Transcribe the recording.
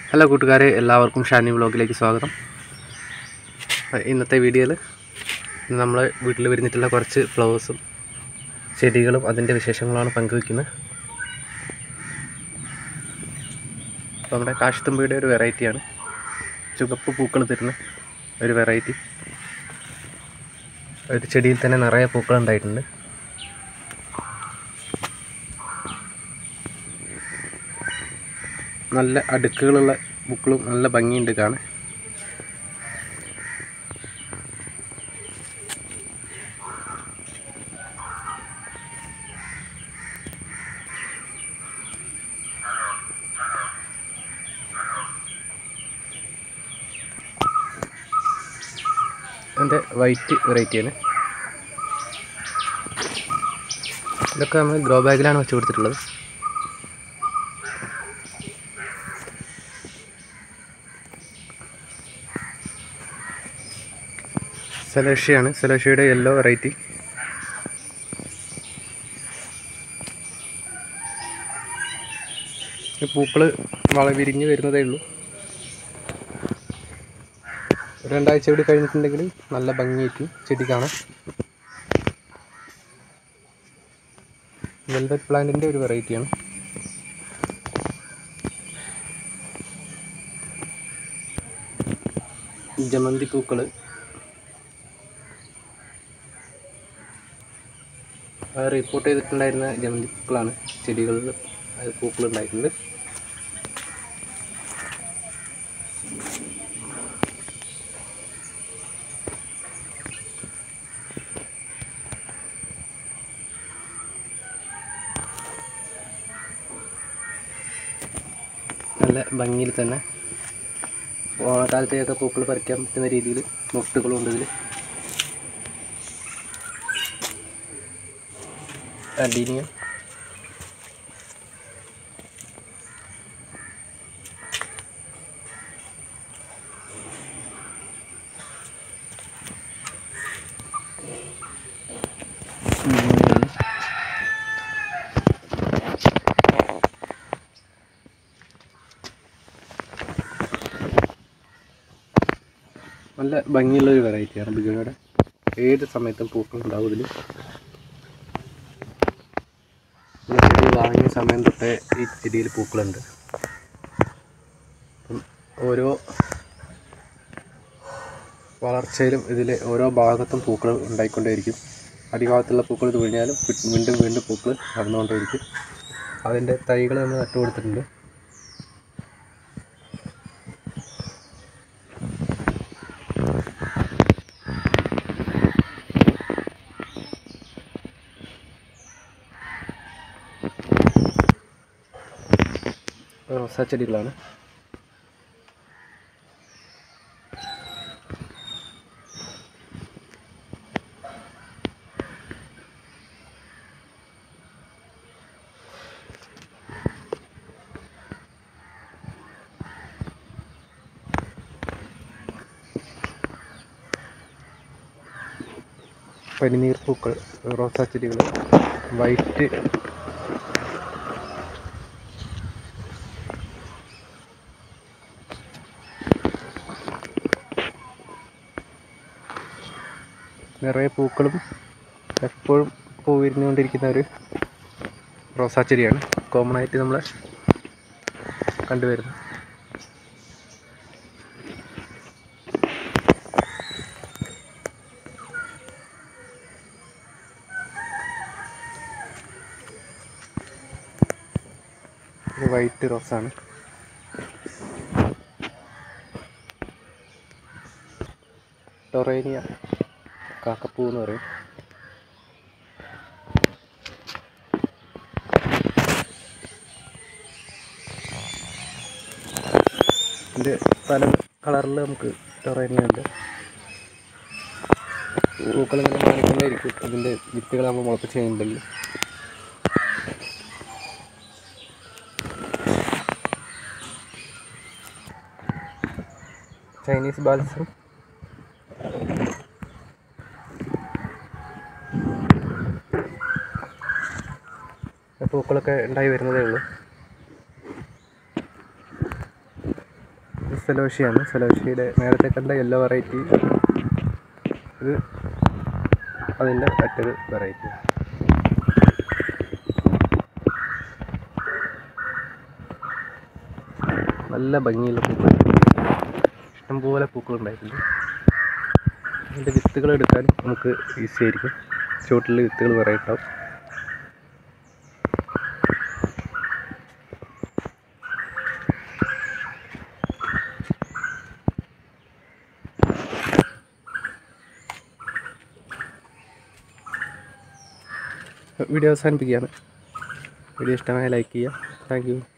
hello കൂട്ടുകാരെ എല്ലാവർക്കും ഷാനി വ്ളോഗിലേക്ക് സ്വാഗതം ഇന്നത്തെ വീഡിയോയിൽ നമ്മൾ വീട്ടിൽ വിരിഞ്ഞിട്ടുള്ള കുറച്ച് ഫ്ലവേഴ്സും ചെടികളും അതിൻ്റെ വിശേഷങ്ങളാണ് പങ്കുവയ്ക്കുന്നത് അപ്പോൾ നമ്മുടെ കാശിത്തുമ്പിയുടെ ഒരു വെറൈറ്റിയാണ് ചുവപ്പ് പൂക്കൾ തരുന്ന ഒരു വെറൈറ്റി ഒരു ചെടിയിൽ തന്നെ നിറയെ പൂക്കൾ ഉണ്ടായിട്ടുണ്ട് നല്ല അടുക്കുകളുള്ള പൂക്കളും നല്ല ഭംഗിയുണ്ട് കാണാൻ അതിൻ്റെ വൈറ്റ് വെറൈറ്റിയാണ് ഇതൊക്കെ നമ്മൾ ഗ്രോ ബാഗിലാണ് വെച്ച് കൊടുത്തിട്ടുള്ളത് സെലഷ്യയാണ് സെലഷ്യയുടെ യെല്ലോ വെറൈറ്റി ഈ പൂക്കൾ വള വിരിഞ്ഞ് വരുന്നതേ ഉള്ളൂ രണ്ടാഴ്ച കൂടി കഴിഞ്ഞിട്ടുണ്ടെങ്കിൽ നല്ല ഭംഗിയായിരിക്കും ചെടി കാണാൻ വെൽവെറ്റ് പ്ലാന്റിൻ്റെ ഒരു വെറൈറ്റിയാണ് ജമന്തി പൂക്കൾ റിപ്പോർട്ട് ചെയ്തിട്ടുണ്ടായിരുന്ന ജമന്തി പൂക്കളാണ് ചെടികളിൽ അത് പൂക്കൾ ഉണ്ടായിട്ടുണ്ട് നല്ല ഭംഗിയിൽ തന്നെ ഓണക്കാലത്തേക്കൊക്കെ പൂക്കൾ പറിക്കാൻ പറ്റുന്ന രീതിയിൽ മുട്ടുകളും ഉണ്ട് ഇതിൽ അഡീനിയം നല്ല ഭംഗിയുള്ള ഒരു വെറൈറ്റിയാണ് ബിഗയുടെ ഏത് സമയത്തും പൂക്കൾ ഉണ്ടാവും ഇതിൽ ഈ ചെടി വാങ്ങിയ സമയം തൊട്ടേ ഈ ചെടിയിൽ പൂക്കളുണ്ട് അപ്പം ഓരോ വളർച്ചയിലും ഇതിൽ ഓരോ ഭാഗത്തും പൂക്കൾ ഉണ്ടായിക്കൊണ്ടേയിരിക്കും അടിഭാഗത്തുള്ള പൂക്കൾ ഇത് കഴിഞ്ഞാലും വീണ്ടും വീണ്ടും പൂക്കൾ നടന്നുകൊണ്ടേയിരിക്കും അതിൻ്റെ തൈകൾ നമ്മൾ നട്ടു കൊടുത്തിട്ടുണ്ട് റോസാ ചെടികളാണ് പനിനീർ പൂക്കൾ റോസാ ചെടികൾ വൈറ്റ് നിറയെ പൂക്കളും എപ്പോഴും പൂ വിരിഞ്ഞുകൊണ്ടിരിക്കുന്ന ഒരു റോസാ ചെടിയാണ് കോമൺ ആയിട്ട് നമ്മൾ കണ്ടുവരുന്നത് ഇത് വൈറ്റ് റോസാണ് ടൊറേനിയ കാക്കപ്പൂ എന്ന് പറയും ഇത് പല കളറിൽ നമുക്ക് ടൊറേനിയ ഉണ്ട് പൂക്കൾ ഇങ്ങനെ കാണിക്കൊണ്ടേയിരിക്കും അതിൻ്റെ വിത്തുകൾ നമ്മൾ മുളപ്പിച്ച് ചെയ്യുന്നുണ്ടെങ്കിൽ ചൈനീസ് ബാൽസം പൂക്കളൊക്കെ ഉണ്ടായി വരുന്നതേ ഉള്ളൂ സെലോഷിയാണ് സെലോഷിയുടെ നേരത്തെ കണ്ട യെല്ലോ വെറൈറ്റി ഇത് അതിൻ്റെ മറ്റൊരു വെറൈറ്റി നല്ല ഭംഗിയുള്ള പൂക്കൾ ഇഷ്ടംപോലെ പൂക്കൾ ഉണ്ടായിട്ടുണ്ട് അതിൻ്റെ വിത്തുകൾ എടുക്കാൻ നമുക്ക് ഈസി ആയിരിക്കും ചുവട്ടിൽ വിത്തുകൾ കുറേ ഉണ്ടാവും വീഡിയോ അവസാനിപ്പിക്കുകയാണ് വീഡിയോ ഇഷ്ടമായ ലൈക്ക് ചെയ്യുക താങ്ക് യു